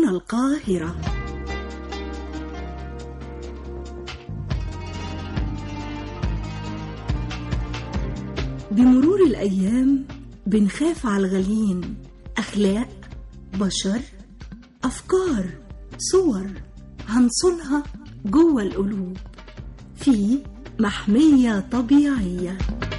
القاهرة بمرور الأيام بنخاف على الغاليين أخلاق بشر أفكار صور هنصونها جوه القلوب في محمية طبيعية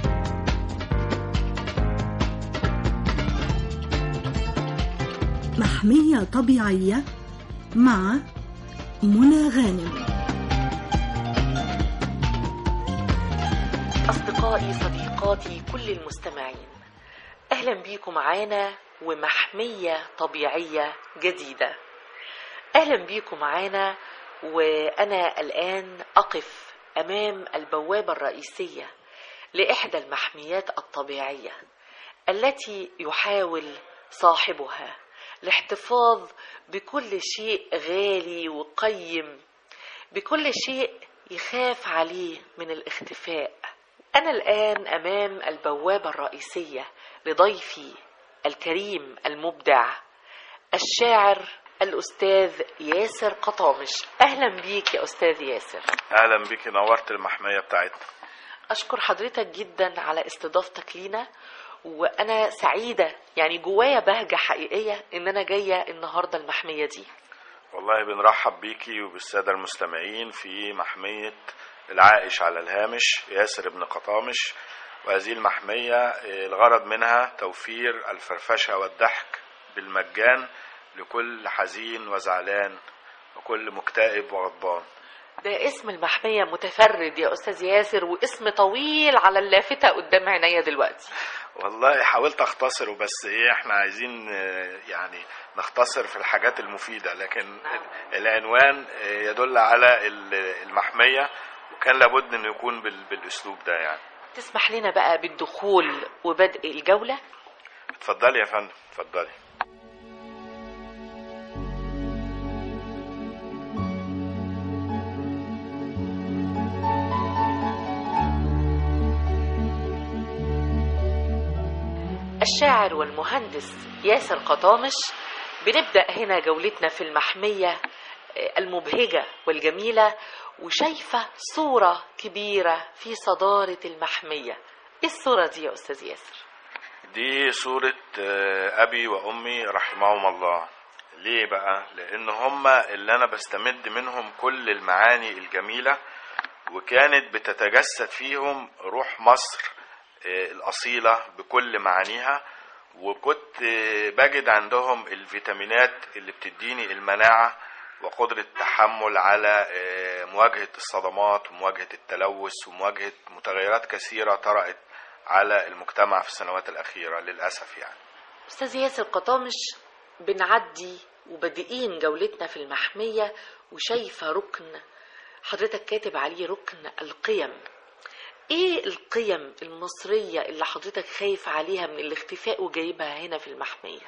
محمية طبيعية مع منى غانم أصدقائي صديقاتي كل المستمعين أهلا بيكم معانا ومحمية طبيعية جديدة أهلا بيكم معانا وأنا الآن أقف أمام البوابة الرئيسية لإحدى المحميات الطبيعية التي يحاول صاحبها الاحتفاظ بكل شيء غالي وقيم بكل شيء يخاف عليه من الاختفاء أنا الآن أمام البوابة الرئيسية لضيفي الكريم المبدع الشاعر الأستاذ ياسر قطامش أهلا بيك يا أستاذ ياسر اهلا بيكي نورت المحميه بتاعتنا أشكر حضرتك جدا على استضافتك لينا وأنا سعيدة يعني جوايا بهجة حقيقية إن أنا جاية النهاردة المحمية دي والله بنرحب بيكي وبالساده المستمعين في محميه العائش على الهامش ياسر ابن قطامش وهذه المحميه آه، الغرض منها توفير الفرفشه والضحك بالمجان لكل حزين وزعلان وكل مكتئب وغضبان ده اسم المحمية متفرد يا أستاذ ياسر واسم طويل على اللافتة قدام عينيا دلوقتي والله حاولت اختصره بس ايه احنا عايزين آه، يعني نختصر في الحاجات المفيدة لكن نعم. العنوان آه، يدل على ال- المحمية وكان لابد انه يكون بال- بالاسلوب ده يعني تسمح لنا بقى بالدخول وبدء الجولة اتفضلي يا فندم اتفضلي الشاعر والمهندس ياسر قطامش بنبدأ هنا جولتنا في المحمية آه، المبهجة والجميلة وشايفة صورة كبيرة في صدارة المحمية ايه الصورة دي يا أستاذ ياسر؟ دي صورة آه، أبي وأمي رحمهم الله ليه بقى؟ لأن هما اللي أنا بستمد منهم كل المعاني الجميلة وكانت بتتجسد فيهم روح مصر آه، الأصيلة بكل معانيها وكنت آه، بجد عندهم الفيتامينات اللي بتديني المناعة وقدرة التحمل على آه، مواجهة الصدمات ومواجهة التلوث ومواجهة متغيرات كثيرة طرأت على المجتمع في السنوات الأخيرة للأسف يعني أستاذ ياسر قطامش بنعدي وبادئين جولتنا في المحمية وشايفة ركن حضرتك كاتب عليه ركن القيم ايه القيم المصرية اللي حضرتك خايف عليها من الاختفاء وجايبها هنا في المحمية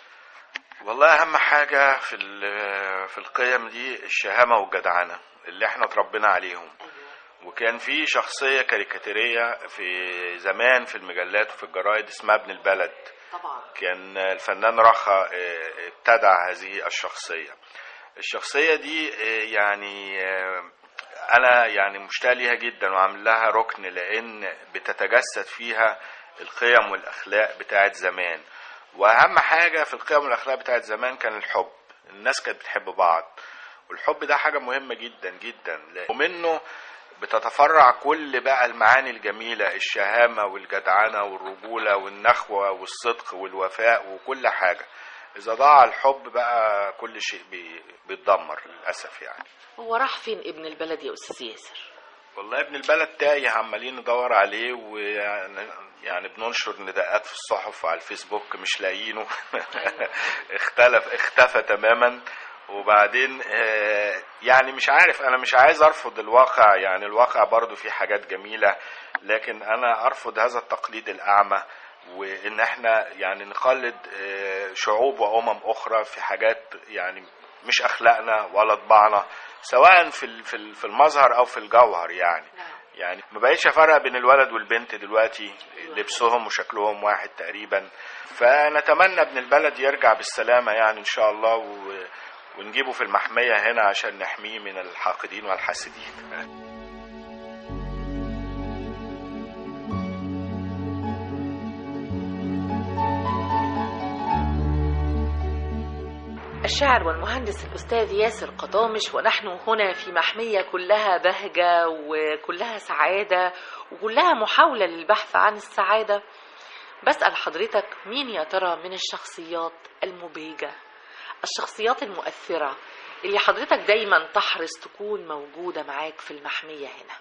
والله أهم حاجة في ال- في القيم دي الشهامة والجدعنة اللي احنا اتربينا عليهم وكان في شخصية كاريكاتيرية في زمان في المجلات وفي الجرايد اسمها ابن البلد طبعا كان الفنان رخا آه، ابتدع هذه الشخصية الشخصية دي آه، يعني آه، أنا يعني مشتاق ليها جدا وعامل لها ركن لأن بتتجسد فيها القيم والأخلاق بتاعت زمان وأهم حاجة في القيم والأخلاق بتاعت زمان كان الحب الناس كانت بتحب بعض والحب ده حاجة مهمة جدا جدا ومنه بتتفرع كل بقى المعاني الجميلة الشهامة والجدعنة والرجولة والنخوة والصدق والوفاء وكل حاجة إذا ضاع الحب بقى كل شيء بي- بيتدمر للأسف يعني هو راح فين ابن البلد يا أستاذ ياسر والله ابن البلد تايه عمالين ندور عليه ويعني يعني بننشر نداءات في الصحف وعلى الفيسبوك مش لاقيينه اختلف اختفى تماما وبعدين آه، يعني مش عارف انا مش عايز ارفض الواقع يعني الواقع برضو فيه حاجات جميلة لكن انا ارفض هذا التقليد الاعمى وان احنا يعني نقلد آه، شعوب وامم اخرى في حاجات يعني مش اخلاقنا ولا طباعنا سواء في ال- في ال- في المظهر او في الجوهر يعني يعني ما بقيتش افرق بين الولد والبنت دلوقتي لبسهم وشكلهم واحد تقريبا فنتمنى ابن البلد يرجع بالسلامة يعني ان شاء الله و... ونجيبه في المحمية هنا عشان نحميه من الحاقدين والحاسدين الشاعر والمهندس الأستاذ ياسر قطامش ونحن هنا في محمية كلها بهجة وكلها سعادة وكلها محاولة للبحث عن السعادة بسأل حضرتك مين يا ترى من الشخصيات المبهجة الشخصيات المؤثرة اللي حضرتك دايما تحرص تكون موجودة معاك في المحمية هنا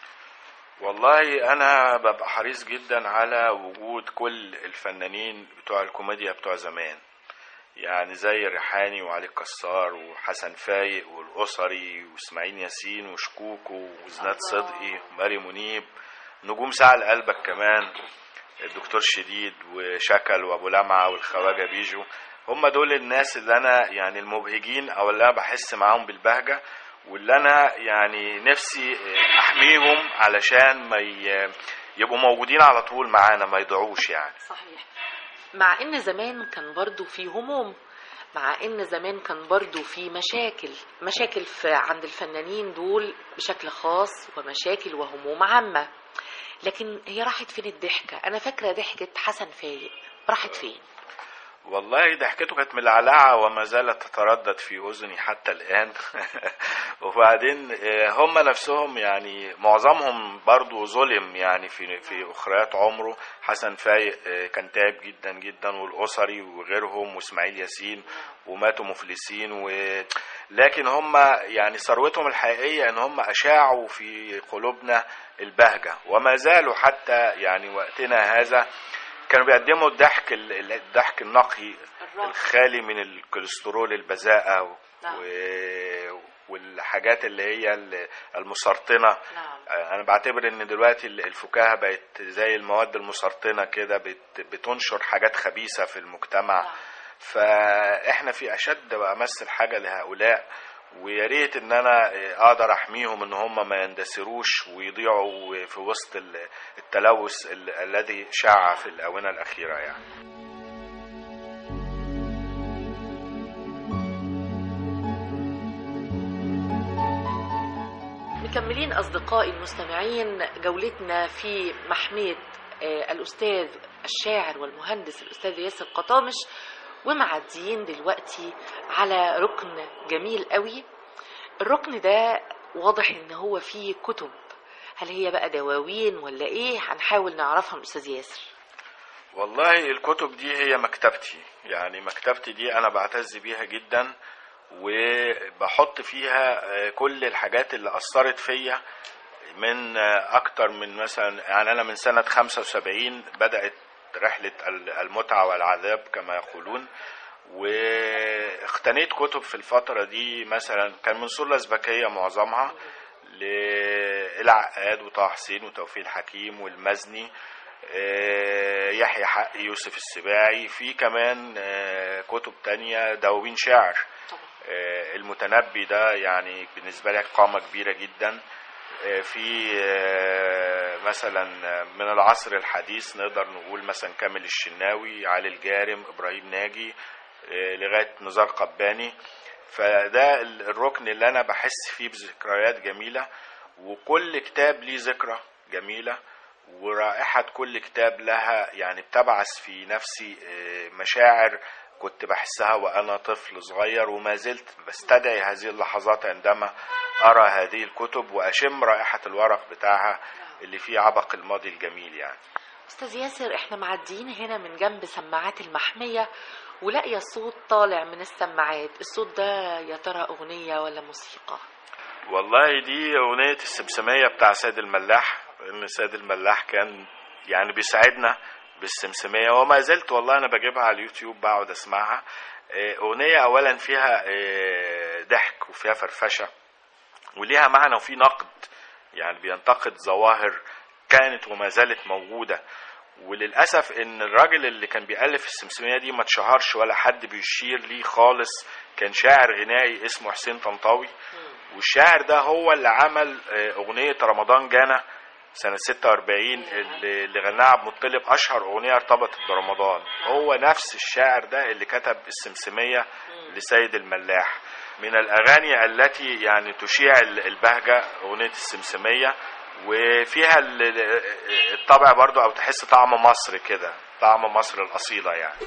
والله انا ببقى حريص جدا على وجود كل الفنانين بتوع الكوميديا بتوع زمان يعني زي ريحاني وعلي الكسار وحسن فايق والأسري واسماعيل ياسين وشكوكو وزناد صدقي وماري منيب نجوم ساعة قلبك كمان الدكتور شديد وشكل وابو لمعة والخواجة بيجو هم دول الناس اللي انا يعني المبهجين او اللي انا بحس معاهم بالبهجة واللي انا يعني نفسي احميهم علشان ما ي- يبقوا موجودين على طول معانا ما يضيعوش يعني صحيح مع ان زمان كان برضو في هموم مع ان زمان كان برضو في مشاكل مشاكل في عند الفنانين دول بشكل خاص ومشاكل وهموم عامة لكن هي راحت فين الضحكة انا فاكرة ضحكة حسن فايق راحت فين والله ضحكته كانت ملعلعة وما زالت تتردد في أذني حتى الآن وبعدين آه، هم نفسهم يعني معظمهم برضو ظلم يعني في في أخريات عمره حسن فايق آه، كان تعب جدا جدا والأسري وغيرهم وإسماعيل ياسين وماتوا مفلسين و... لكن هم يعني ثروتهم الحقيقية ان هم اشاعوا في قلوبنا البهجة وما زالوا حتى يعني وقتنا هذا كانوا بيقدموا الضحك ال- الضحك النقي الراقي. الخالي من الكوليسترول البذاءة و... نعم. و... والحاجات اللي هي ال- المسرطنة نعم انا بعتبر ان دلوقتي الفكاهه بقت زي المواد المسرطنه كده بت- بتنشر حاجات خبيثه في المجتمع نعم. فاحنا في اشد وامس الحاجه لهؤلاء ويا ريت ان انا اقدر احميهم ان هم ما يندثروش ويضيعوا في وسط ال- التلوث ال- الذي شاع في الاونه الاخيره يعني مكملين أصدقائي المستمعين جولتنا في محمية آه، الأستاذ الشاعر والمهندس الأستاذ ياسر قطامش ومعديين دلوقتي على ركن جميل قوي الركن ده واضح ان هو فيه كتب هل هي بقى دواوين ولا ايه هنحاول نعرفها من الأستاذ ياسر والله الكتب دي هي مكتبتي يعني مكتبتي دي انا بعتز بيها جدا وبحط فيها آه، كل الحاجات اللي اثرت فيا من آه، اكتر من مثلا يعني انا من سنة 75 بدأت رحلة ال- المتعة والعذاب كما يقولون واقتنيت كتب في الفترة دي مثلا كان من سلة زبكية معظمها للعقاد وطه حسين وتوفيق الحكيم والمزني آه، يحيى حق يوسف السباعي في كمان آه، كتب تانية دواوين شعر طبعا آه، المتنبي ده يعني بالنسبة لي قامة كبيرة جدا آه، في آه، مثلا من العصر الحديث نقدر نقول مثلا كامل الشناوي علي الجارم إبراهيم ناجي آه، لغاية نزار قباني فده ال- الركن اللي أنا بحس فيه بذكريات جميلة وكل كتاب ليه ذكرى جميلة ورائحة كل كتاب لها يعني بتبعث في نفسي آه، مشاعر كنت بحسها وأنا طفل صغير وما زلت بستدعي هذه اللحظات عندما أرى هذه الكتب وأشم رائحة الورق بتاعها اللي فيه عبق الماضي الجميل يعني أستاذ ياسر احنا معديين هنا من جنب سماعات المحمية ولاقية صوت طالع من السماعات الصوت ده يا ترى أغنية ولا موسيقى والله دي أغنية السمسمية بتاع سيد الملاح لأن سيد الملاح كان يعني بيساعدنا بالسمسمية وما زلت والله أنا بجيبها على اليوتيوب بقعد أسمعها آه، أغنية أولا فيها آه، ضحك وفيها فرفشة وليها معنى وفي نقد يعني بينتقد ظواهر كانت وما زالت موجودة وللأسف إن الراجل اللي كان بيألف السمسمية دي ما اتشهرش ولا حد بيشير ليه خالص كان شاعر غنائي اسمه حسين طنطاوي والشاعر ده هو اللي عمل آه، أغنية رمضان جانا سنة 46 اللي اللي غناها عبد المطلب أشهر أغنية ارتبطت برمضان هو نفس الشاعر ده اللي كتب السمسمية لسيد الملاح من الاغاني التي يعني تشيع ال- البهجه اغنيه السمسميه وفيها ال- ال- الطبع برضو او تحس طعم مصر كده طعم مصر الاصيله يعني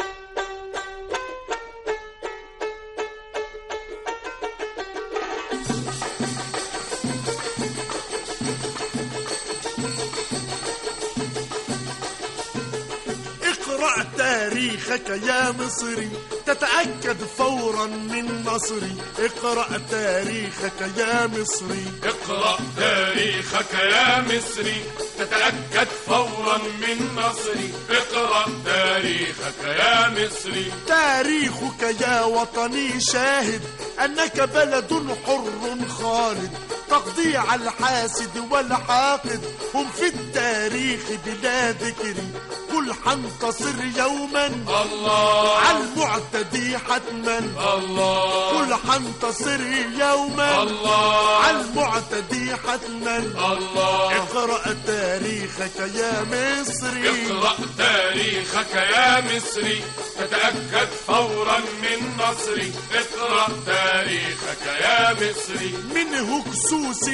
اقرأ تاريخك يا مصري تتأكد فورا من نصري اقرأ تاريخك يا مصري اقرأ تاريخك يا مصري تتأكد فورا من نصري اقرأ تاريخك يا مصري تاريخك يا وطني شاهد أنك بلد حر خالد تقضي على الحاسد والحاقد هم في التاريخ بلا ذكر قل حنتصر يوما الله على المعتدي حتما الله قل حنتصر يوما الله على المعتدي حتما الله اقرأ تاريخك يا مصري اقرأ تاريخك يا مصري تتأكد فورا من نصري اقرأ تاريخك يا مصري من هكسوس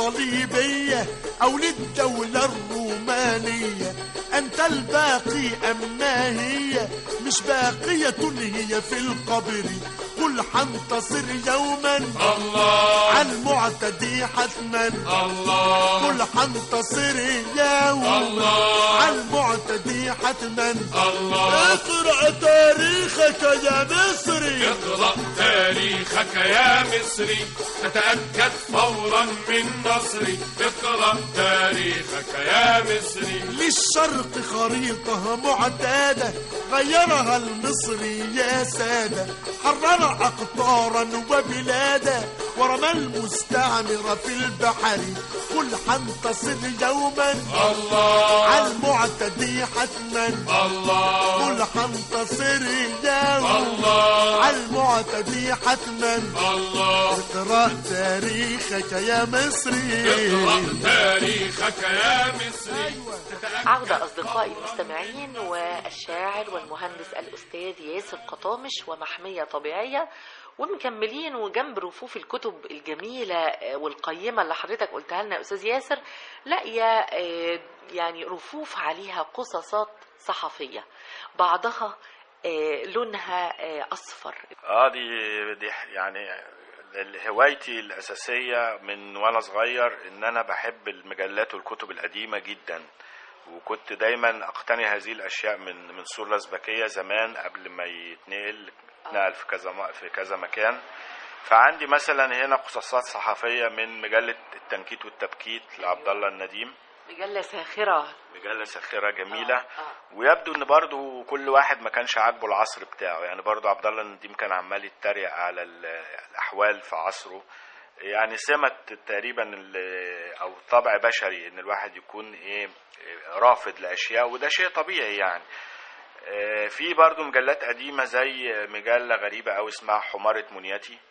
لصليبية أو للدولة الرومانية أنت الباقي أم ما هي مش باقية هي في القبر قل حنتصر يوما الله على المعتدي حتما الله قل حنتصر يوما الله على المعتدي حتما الله اقرأ تاريخك يا مصري اقرأ تاريخك يا مصري تتأكد فورا من نصري اقرأ تاريخك يا مصري للشرق خريطة معتادة غيرها المصري يا سادة حرر أقطارا وبلادا ورمى المستعمر في البحر قل حنتصر يوما الله على المعتدي حتما الله قل حنتصر يوما الله على المعتدي حتما الله اقرأ تاريخك يا مصري اقرأ تاريخك يا مصري عودة أصدقائي المستمعين والشاعر والمهندس الأستاذ ياسر قطامش ومحمية طبيعية ومكملين وجنب رفوف الكتب الجميلة آه، والقيمة اللي حضرتك قلتها لنا يا أستاذ ياسر لاقية آه، يعني رفوف عليها قصصات صحفية بعضها آه، لونها آه، أصفر اه دي دي يعني هوايتي الأساسية من وأنا صغير إن أنا بحب المجلات والكتب القديمة جدا وكنت دايما أقتني هذه الأشياء من من سور الأزبكية زمان قبل ما يتنقل اتنقل في كذا م- في كذا مكان فعندي مثلا هنا قصصات صحفية من مجلة التنكيت والتبكيت لعبد الله النديم مجلة ساخرة مجلة ساخرة جميلة آه، آه. ويبدو ان برضو كل واحد ما كانش عاجبه العصر بتاعه يعني برضو عبد الله النديم كان عمال يتريق على ال- الاحوال في عصره يعني سمة تقريبا ال- او طبع بشري ان الواحد يكون ايه رافض لاشياء وده شيء طبيعي يعني آه، في برضو مجلات قديمة زي مجلة غريبة أوي اسمها حمارة منيتي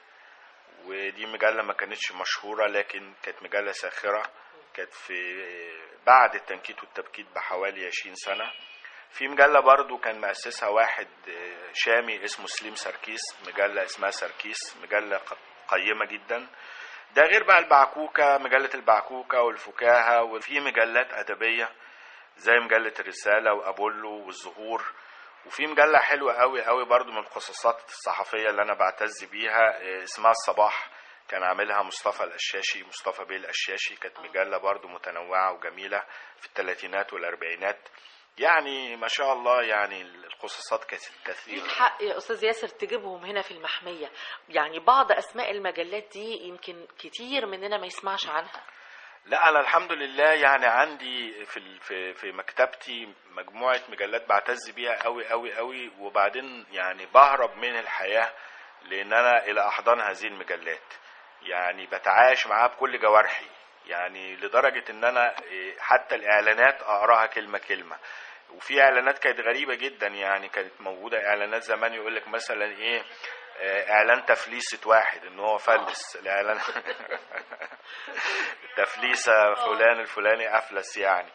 ودي مجلة ما كانتش مشهورة لكن كانت مجلة ساخرة كانت في بعد التنكيت والتبكيت بحوالي 20 سنة في مجلة برضو كان مؤسسها واحد آه، شامي اسمه سليم سركيس مجلة اسمها سركيس مجلة ق- قيمة جدا ده غير بقى البعكوكة مجلة البعكوكة والفكاهة وفي مجلات أدبية زي مجلة الرسالة وأبولو والزهور وفي مجلة حلوة قوي قوي برضو من القصصات الصحفية اللي أنا بعتز بيها آه، اسمها الصباح كان عاملها مصطفى القشاشي مصطفى بيه القشاشي كانت مجلة برضو متنوعة وجميلة في الثلاثينات والأربعينات يعني ما شاء الله يعني القصصات كانت كثيرة ليك حق يا استاذ ياسر تجيبهم هنا في المحميه يعني بعض اسماء المجلات دي يمكن كتير مننا ما يسمعش عنها لا انا الحمد لله يعني عندي في ال- في في مكتبتي مجموعه مجلات بعتز بيها قوي قوي قوي وبعدين يعني بهرب من الحياه لان انا الى احضان هذه المجلات يعني بتعايش معاها بكل جوارحي يعني لدرجه ان انا إيه، حتى الاعلانات اقراها كلمه كلمه وفي اعلانات كانت غريبه جدا يعني كانت موجوده اعلانات زمان يقول لك مثلا ايه آه، اعلان تفليسه واحد ان هو فلس الاعلان تفليسه فلان الفلاني افلس يعني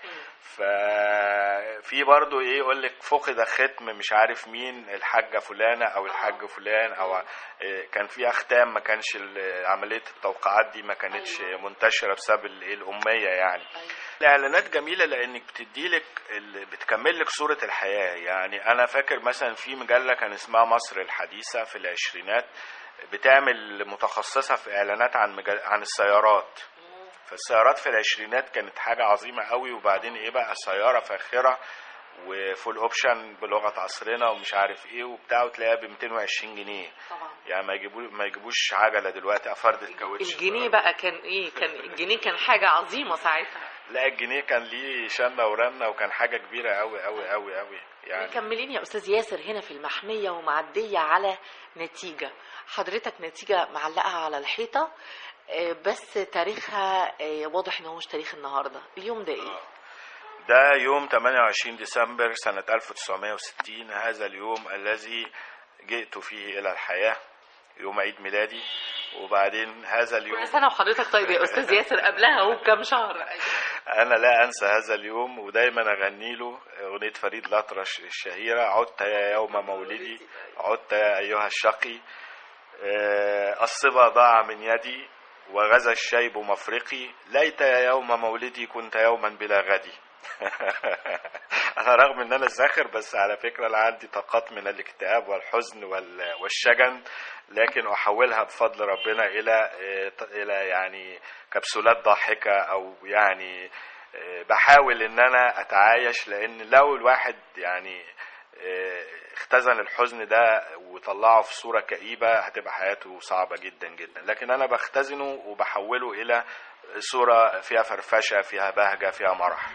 ففي برضو ايه يقول لك فقد ختم مش عارف مين الحاجه فلانه او الحاج فلان او إيه كان في اختام ما كانش ال- عمليه التوقيعات دي ما كانتش منتشره بسبب ال- إيه الاميه يعني الاعلانات جميله لانك بتديلك ال- بتكمل لك صوره الحياه يعني انا فاكر مثلا في مجله كان اسمها مصر الحديثه في العشرينات بتعمل متخصصه في اعلانات عن مجل... عن السيارات فالسيارات في العشرينات كانت حاجه عظيمه قوي وبعدين ايه بقى سياره فاخره وفول اوبشن بلغه عصرنا ومش عارف ايه وبتاع وتلاقيها ب 220 جنيه طبعا يعني ما يجيبوا ما يجيبوش عجله دلوقتي افرد الكاوتش الجنيه بقى كان ايه كان الجنيه كان حاجه عظيمه ساعتها لا الجنيه كان ليه شنه ورنه وكان حاجه كبيره قوي قوي قوي قوي يعني مكملين يا استاذ ياسر هنا في المحميه ومعديه على نتيجه حضرتك نتيجه معلقه على الحيطه آه، بس تاريخها آه، واضح ان هو مش تاريخ النهارده اليوم ده ايه ده يوم 28 ديسمبر سنة 1960 هذا اليوم الذي جئت فيه إلى الحياة يوم عيد ميلادي وبعدين هذا اليوم كل سنه وحضرتك طيب يا استاذ ياسر قبلها هو بكام شهر أنا لا أنسى هذا اليوم ودايما أغني له أغنية فريد الأطرش الشهيرة عدت يا يوم مولدي عدت يا أيها الشقي آه، الصبا ضاع من يدي وغزا الشيب مفرقي ليت يا يوم مولدي كنت يوما بلا غدي انا رغم ان انا ساخر بس على فكره انا عندي طاقات من الاكتئاب والحزن وال- والشجن لكن احولها بفضل ربنا الى الى يعني كبسولات ضاحكه او يعني بحاول ان انا اتعايش لان لو الواحد يعني اختزن الحزن ده وطلعه في صورة كئيبة هتبقى حياته صعبة جدا جدا لكن أنا بختزنه وبحوله إلى صورة فيها فرفشة فيها بهجة فيها مرح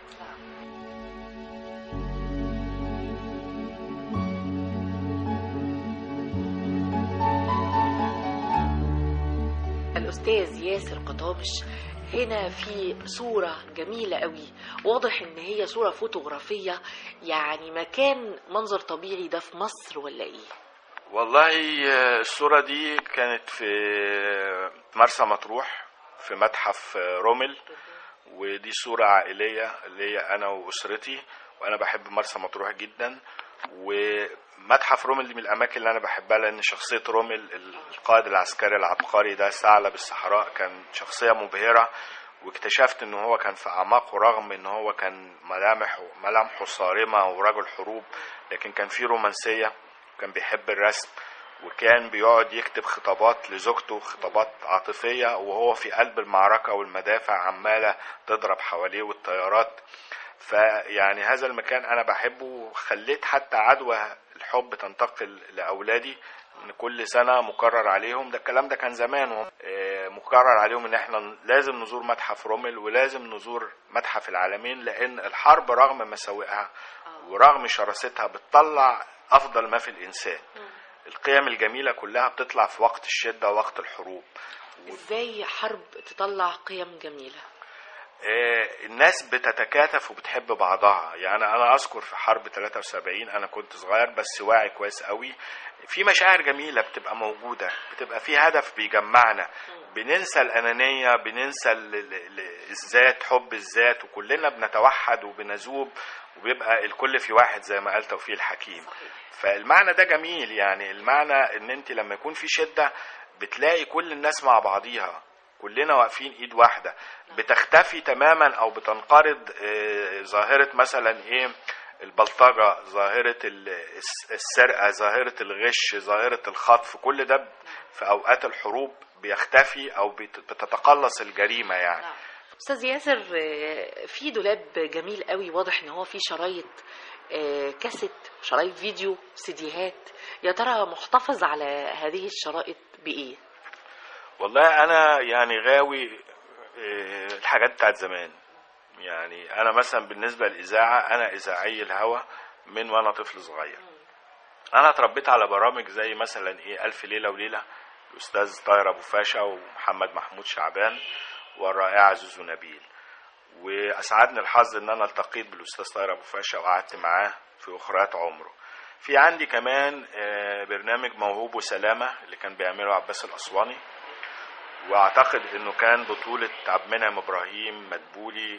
الأستاذ ياسر قطامش هنا في صورة جميلة قوي واضح ان هي صورة فوتوغرافية يعني مكان منظر طبيعي ده في مصر ولا ايه والله الصورة دي كانت في مرسى مطروح في متحف رومل ودي صورة عائلية ليا أنا وأسرتي وأنا بحب مرسى مطروح جدا ومتحف رومل دي من الأماكن اللي أنا بحبها لأن شخصية رومل القائد العسكري العبقري ده ثعلب الصحراء كان شخصية مبهرة واكتشفت ان هو كان في اعماقه رغم ان هو كان ملامحه ملامحه صارمه ورجل حروب لكن كان فيه رومانسيه وكان بيحب الرسم وكان بيقعد يكتب خطابات لزوجته خطابات عاطفيه وهو في قلب المعركه والمدافع عماله تضرب حواليه والطيارات فيعني هذا المكان انا بحبه وخليت حتى عدوى الحب تنتقل لاولادي ان كل سنه مكرر عليهم ده الكلام ده كان زمان مكرر عليهم ان احنا لازم نزور متحف رومل ولازم نزور متحف العالمين لان الحرب رغم مساوئها ورغم شراستها بتطلع افضل ما في الانسان القيم الجميله كلها بتطلع في وقت الشده ووقت الحروب ازاي حرب تطلع قيم جميله الناس بتتكاتف وبتحب بعضها يعني انا اذكر في حرب 73 انا كنت صغير بس واعي كويس قوي في مشاعر جميله بتبقى موجوده بتبقى في هدف بيجمعنا بننسى الانانيه بننسى الذات حب الذات وكلنا بنتوحد وبنذوب وبيبقى الكل في واحد زي ما قال توفيق الحكيم فالمعنى ده جميل يعني المعنى ان انت لما يكون في شده بتلاقي كل الناس مع بعضيها كلنا واقفين ايد واحده بتختفي تماما او بتنقرض ظاهره مثلا ايه البلطجه ظاهره السرقه ظاهره الغش ظاهره الخطف كل ده في اوقات الحروب بيختفي او بتتقلص الجريمه يعني استاذ ياسر في دولاب جميل قوي واضح ان هو فيه شرايط كاسيت شرايط فيديو سيديهات يا ترى محتفظ على هذه الشرائط بايه والله انا يعني غاوي الحاجات بتاعت زمان يعني انا مثلا بالنسبه للاذاعه انا اذاعي الهوا من وانا طفل صغير انا اتربيت على برامج زي مثلا ايه الف ليله وليله الاستاذ طاهر ابو فاشا ومحمد محمود شعبان والرائعه زوزو نبيل واسعدني الحظ ان انا التقيت بالاستاذ طاهر ابو فاشا وقعدت معاه في اخرات عمره في عندي كمان برنامج موهوب وسلامه اللي كان بيعمله عباس الاسواني واعتقد انه كان بطولة عبد المنعم ابراهيم مدبولي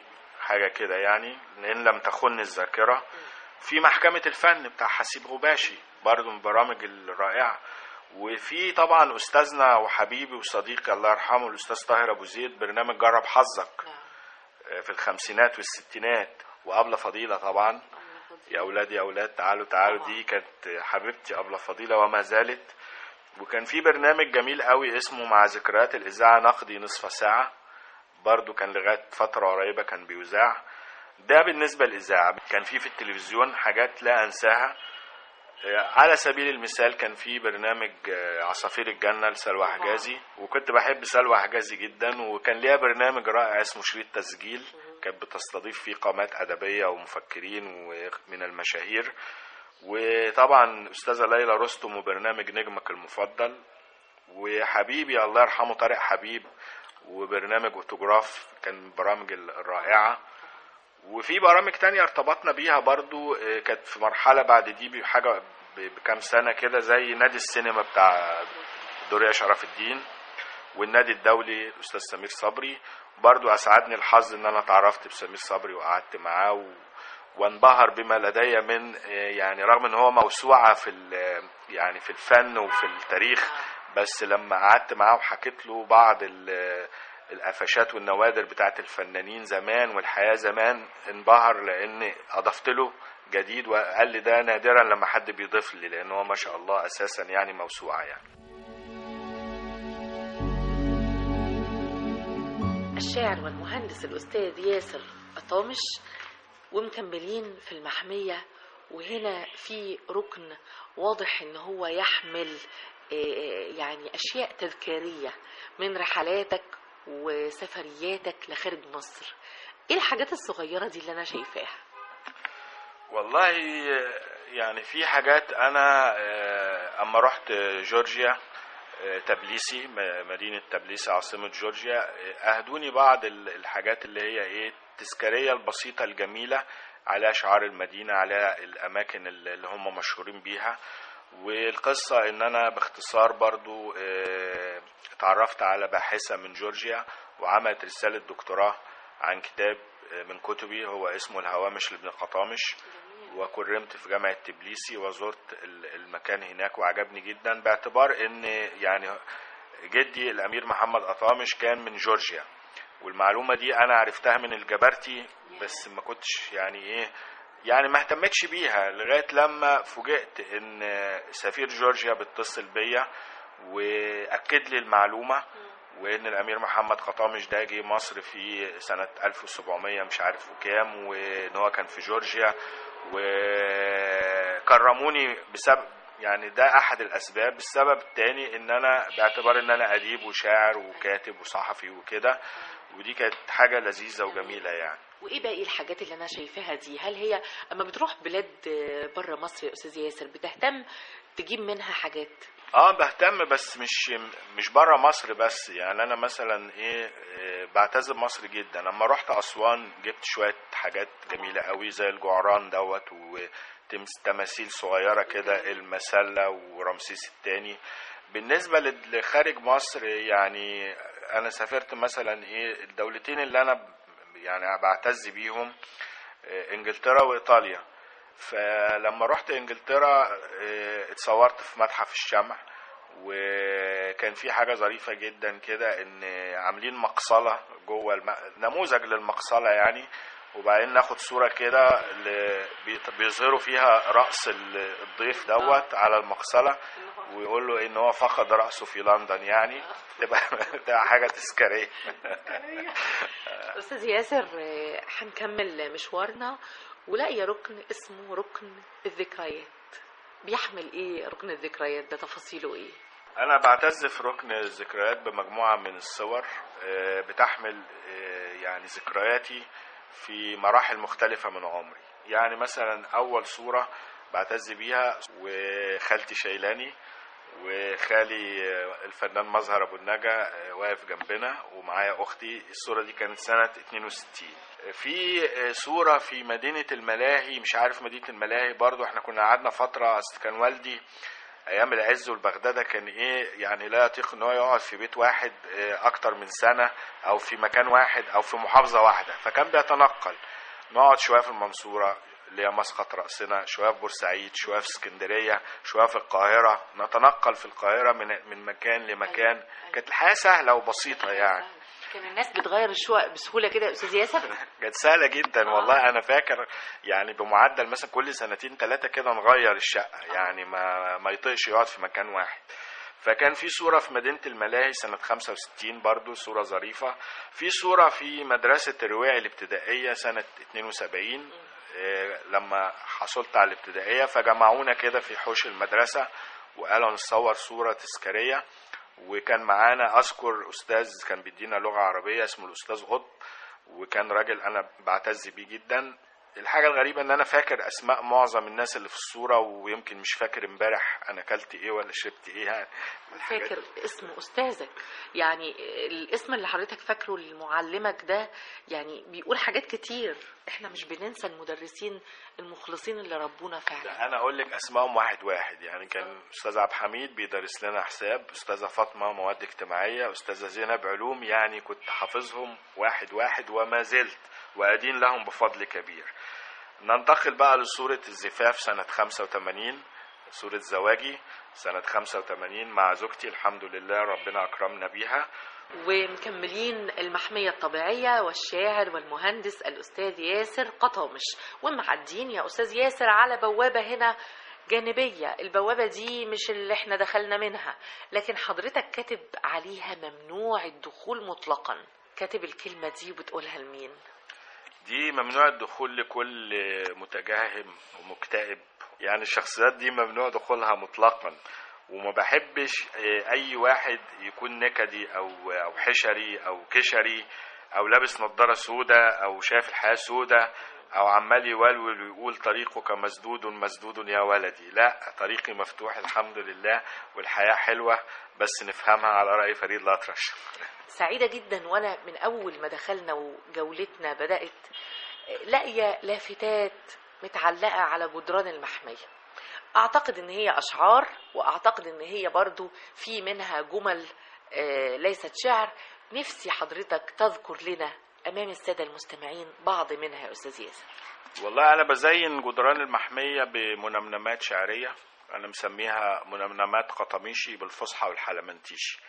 حاجه كده يعني ان لم تخن الذاكره في محكمه الفن بتاع حسيب غباشي برضه من البرامج الرائعه وفي طبعا استاذنا وحبيبي وصديقي الله يرحمه الاستاذ طاهر ابو زيد برنامج جرب حظك في الخمسينات والستينات وابله فضيله طبعا يا اولاد يا اولاد تعالوا تعالوا دي كانت حبيبتي ابله فضيله وما زالت وكان في برنامج جميل قوي اسمه مع ذكريات الاذاعه نقضي نصف ساعه برضو كان لغايه فتره قريبه كان بيذاع ده بالنسبه للاذاعه كان في في التلفزيون حاجات لا انساها على سبيل المثال كان في برنامج آه، عصافير الجنة لسلوى حجازي وكنت بحب سلوى حجازي جدا وكان ليها برنامج رائع اسمه شريط تسجيل كانت بتستضيف فيه قامات أدبية ومفكرين ومن المشاهير وطبعا أستاذة ليلى رستم وبرنامج نجمك المفضل وحبيبي الله يرحمه طارق حبيب وبرنامج اوتوجراف كان من البرامج الرائعة وفي برامج تانية ارتبطنا بيها برضو آه، كانت في مرحلة بعد دي بحاجة ب- بكام سنة كده زي نادي السينما بتاع دوريا شرف الدين والنادي الدولي الأستاذ سمير صبري برضو أسعدني الحظ إن أنا اتعرفت بسمير صبري وقعدت معاه و... وانبهر بما لدي من آه، يعني رغم ان هو موسوعة في ال- يعني في الفن وفي التاريخ بس لما قعدت معاه وحكيت له بعض ال- القفشات والنوادر بتاعت الفنانين زمان والحياة زمان انبهر لان اضفت له جديد وقال لي ده نادرا لما حد بيضيف لي لان هو ما شاء الله اساسا يعني موسوعة يعني الشاعر والمهندس الأستاذ ياسر أطامش ومكملين في المحمية وهنا في ركن واضح ان هو يحمل آه، يعني أشياء تذكارية من رحلاتك وسفرياتك لخارج مصر ايه الحاجات الصغيرة دي اللي أنا شايفاها والله يعني في حاجات انا آه، اما رحت جورجيا آه، تبليسي م- مدينة تبليسي عاصمة جورجيا آه، اهدوني بعض ال- الحاجات اللي هي ايه التذكارية البسيطة الجميلة على شعار المدينة على الاماكن اللي اللي هم مشهورين بيها والقصة ان انا باختصار برضو آه، اتعرفت على باحثة من جورجيا وعملت رسالة دكتوراه عن كتاب آه، من كتبي هو اسمه الهوامش لابن قطامش وكرمت في جامعة تبليسي وزرت ال- المكان هناك وعجبني جدا باعتبار ان يعني جدي الامير محمد قطامش كان من جورجيا والمعلومة دي انا عرفتها من الجبرتي بس ما كنتش يعني ايه يعني ما اهتمتش بيها لغاية لما فوجئت ان سفير جورجيا بيتصل بيا واكد لي المعلومة وان الامير محمد قطامش ده جه مصر في سنة 1700 مش عارف وكام وان هو كان في جورجيا وكرموني بسبب يعني ده احد الاسباب السبب الثاني ان انا باعتبار ان انا اديب وشاعر وكاتب وصحفي وكده ودي كانت حاجة لذيذة وجميلة يعني وايه باقي الحاجات اللي انا شايفاها دي هل هي اما بتروح بلاد بره مصر يا استاذ ياسر بتهتم تجيب منها حاجات اه بهتم بس مش مش بره مصر بس يعني انا مثلا ايه إيه، بعتز بمصر جدا لما رحت اسوان جبت شويه حاجات جميله قوي زي الجعران دوت وتماثيل صغيره كده المسله ورمسيس الثاني بالنسبه لل- لخارج مصر يعني انا سافرت مثلا ايه الدولتين اللي انا ب- يعني بعتز بيهم إيه، انجلترا وايطاليا فلما رحت انجلترا اه، اتصورت في متحف الشمع وكان في حاجه ظريفه جدا كده ان عاملين مقصله جوه الم... نموذج للمقصله يعني وبعدين ناخد صوره كده ل- بيط- بيظهروا فيها راس ال- الضيف دوت على المقصله ويقول له ان هو فقد راسه في لندن يعني تبقى تبقى حاجه تذكاريه استاذ ياسر آه، هنكمل مشوارنا ولاقي ركن اسمه ركن الذكريات بيحمل ايه ركن الذكريات ده تفاصيله ايه أنا بعتز في ركن الذكريات بمجموعة من الصور آه، بتحمل آه، يعني ذكرياتي في مراحل مختلفة من عمري يعني مثلا أول صورة بعتز بيها وخالتي شيلاني وخالي آه، الفنان مظهر أبو النجا آه، واقف جنبنا ومعايا أختي الصورة دي كانت سنة 62 في آه، صورة في مدينة الملاهي مش عارف مدينة الملاهي برضو احنا كنا قعدنا فترة أصل كان والدي ايام العز والبغداده كان ايه يعني لا يطيق ان هو يقعد في بيت واحد آه، اكتر من سنه او في مكان واحد او في محافظه واحده فكان بيتنقل نقعد شويه في المنصوره اللي هي مسقط راسنا شويه في بورسعيد شويه في اسكندريه شويه في القاهره نتنقل في القاهره من من مكان لمكان كانت الحياه سهله وبسيطه يعني كان الناس بتغير الشقق بسهوله كده يا استاذ ياسر كانت سهله جدا والله انا فاكر يعني بمعدل مثلا كل سنتين ثلاثه كده نغير الشقه يعني ما ما يطيقش يقعد في مكان واحد فكان في صورة في مدينة الملاهي سنة 65 برضو صورة ظريفة في صورة في مدرسة الرواعي الابتدائية سنة 72 آه، لما حصلت على الابتدائية فجمعونا كده في حوش المدرسة وقالوا نصور صورة تذكارية وكان معانا أذكر أستاذ كان بيدينا لغة عربية اسمه الأستاذ قطب وكان راجل أنا بعتز بيه جدا الحاجة الغريبة إن أنا فاكر أسماء معظم الناس اللي في الصورة ويمكن مش فاكر امبارح أنا أكلت إيه ولا شربت إيه يعني الحاجات فاكر اسم استاذك يعني الاسم اللي حضرتك فاكره لمعلمك ده يعني بيقول حاجات كتير احنا مش بننسى المدرسين المخلصين اللي ربونا فعلا انا اقول لك اسمائهم واحد واحد يعني كان استاذ عبد الحميد بيدرس لنا حساب استاذه فاطمه مواد اجتماعيه استاذه زينب علوم يعني كنت حافظهم واحد واحد وما زلت وادين لهم بفضل كبير ننتقل بقى لصوره الزفاف سنه 85 صورة زواجي سنة 85 مع زوجتي الحمد لله ربنا أكرمنا بيها ومكملين المحمية الطبيعية والشاعر والمهندس الأستاذ ياسر قطامش ومعدين يا أستاذ ياسر على بوابة هنا جانبية البوابة دي مش اللي احنا دخلنا منها لكن حضرتك كاتب عليها ممنوع الدخول مطلقا كاتب الكلمة دي وبتقولها لمين دي ممنوع الدخول لكل متجهم ومكتئب يعني الشخصيات دي ممنوع دخولها مطلقا وما بحبش آه، اي واحد يكون نكدي او او حشري او كشري او لابس نظاره سوداء او شايف الحياه سوداء او عمال يولول ويقول طريقك مسدود مسدود يا ولدي لا طريقي مفتوح الحمد لله والحياه حلوه بس نفهمها على راي فريد الاطرش سعيدة جدا وأنا من أول ما دخلنا وجولتنا بدأت لاقية لافتات متعلقة على جدران المحمية أعتقد إن هي أشعار وأعتقد إن هي برضو في منها جمل آه، ليست شعر نفسي حضرتك تذكر لنا أمام السادة المستمعين بعض منها يا أستاذ ياسر والله انا بزين جدران المحميه بمنمنمات شعريه انا مسميها منمنمات قطميشي بالفصحى والحلمنتيشي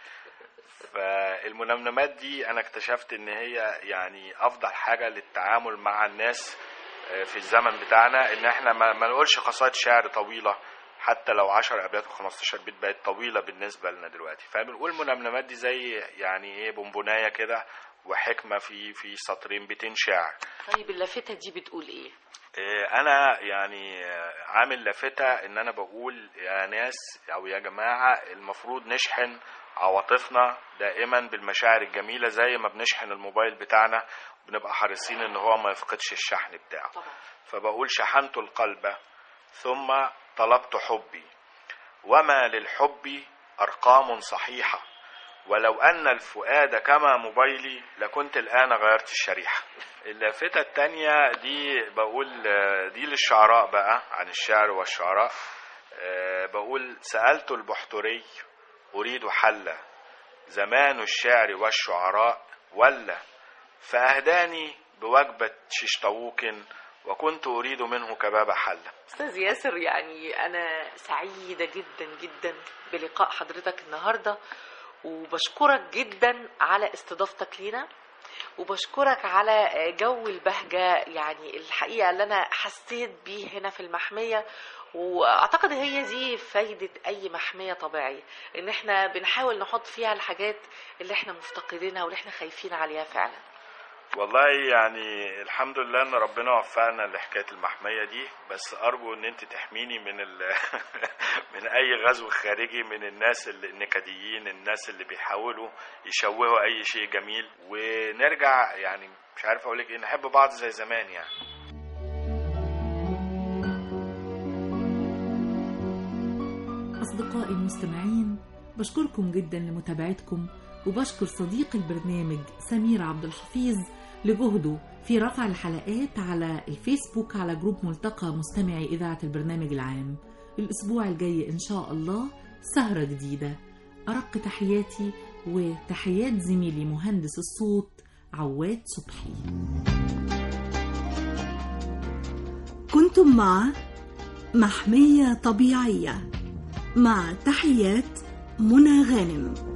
فالمنمنمات دي انا اكتشفت ان هي يعني افضل حاجه للتعامل مع الناس آه، في الزمن بتاعنا ان احنا ما, ما نقولش قصائد شعر طويله حتى لو 10 ابيات و15 بيت بقت طويله بالنسبه لنا دلوقتي فبنقول منمنمات دي زي يعني ايه بونبونايه كده وحكمه في في سطرين بيتين شعر طيب اللافتة دي بتقول إيه؟ إيه، انا يعني آه، عامل لافتة ان انا بقول يا ناس او يا جماعة المفروض نشحن عواطفنا دائما بالمشاعر الجميلة زي ما بنشحن الموبايل بتاعنا بنبقى حريصين ان هو ما يفقدش الشحن بتاعه طبعا فبقول شحنت القلب ثم طلبت حبي وما للحب أرقام صحيحة ولو أن الفؤاد كما موبايلي لكنت الآن غيرت الشريحة اللافتة التانية دي بقول آه، دي للشعراء بقى عن الشعر والشعراء آه، بقول سألت البحتري أريد حلا زمان الشعر والشعراء ولا فأهداني بوجبة ششطووك وكنت أريد منه كباب حلة أستاذ ياسر يعني أنا سعيدة جدا جدا بلقاء حضرتك النهاردة وبشكرك جدا على استضافتك لينا وبشكرك على جو البهجة يعني الحقيقة اللي أنا حسيت بيه هنا في المحمية واعتقد هي دي فايدة اي محمية طبيعية ان احنا بنحاول نحط فيها الحاجات اللي احنا مفتقدينها واللي احنا خايفين عليها فعلا والله يعني الحمد لله ان ربنا وفقنا لحكايه المحميه دي بس ارجو ان انت تحميني من ال... من اي غزو خارجي من الناس اللي النكديين الناس اللي بيحاولوا يشوهوا اي شيء جميل ونرجع يعني مش عارف اقول لك ايه نحب بعض زي زمان يعني أصدقائي المستمعين بشكركم جدا لمتابعتكم وبشكر صديق البرنامج سمير عبد الحفيظ لجهده في رفع الحلقات على الفيسبوك على جروب ملتقى مستمعي إذاعة البرنامج العام الأسبوع الجاي إن شاء الله سهرة جديدة أرق تحياتي وتحيات زميلي مهندس الصوت عواد صبحي كنتم مع محمية طبيعية مع تحيات منى غانم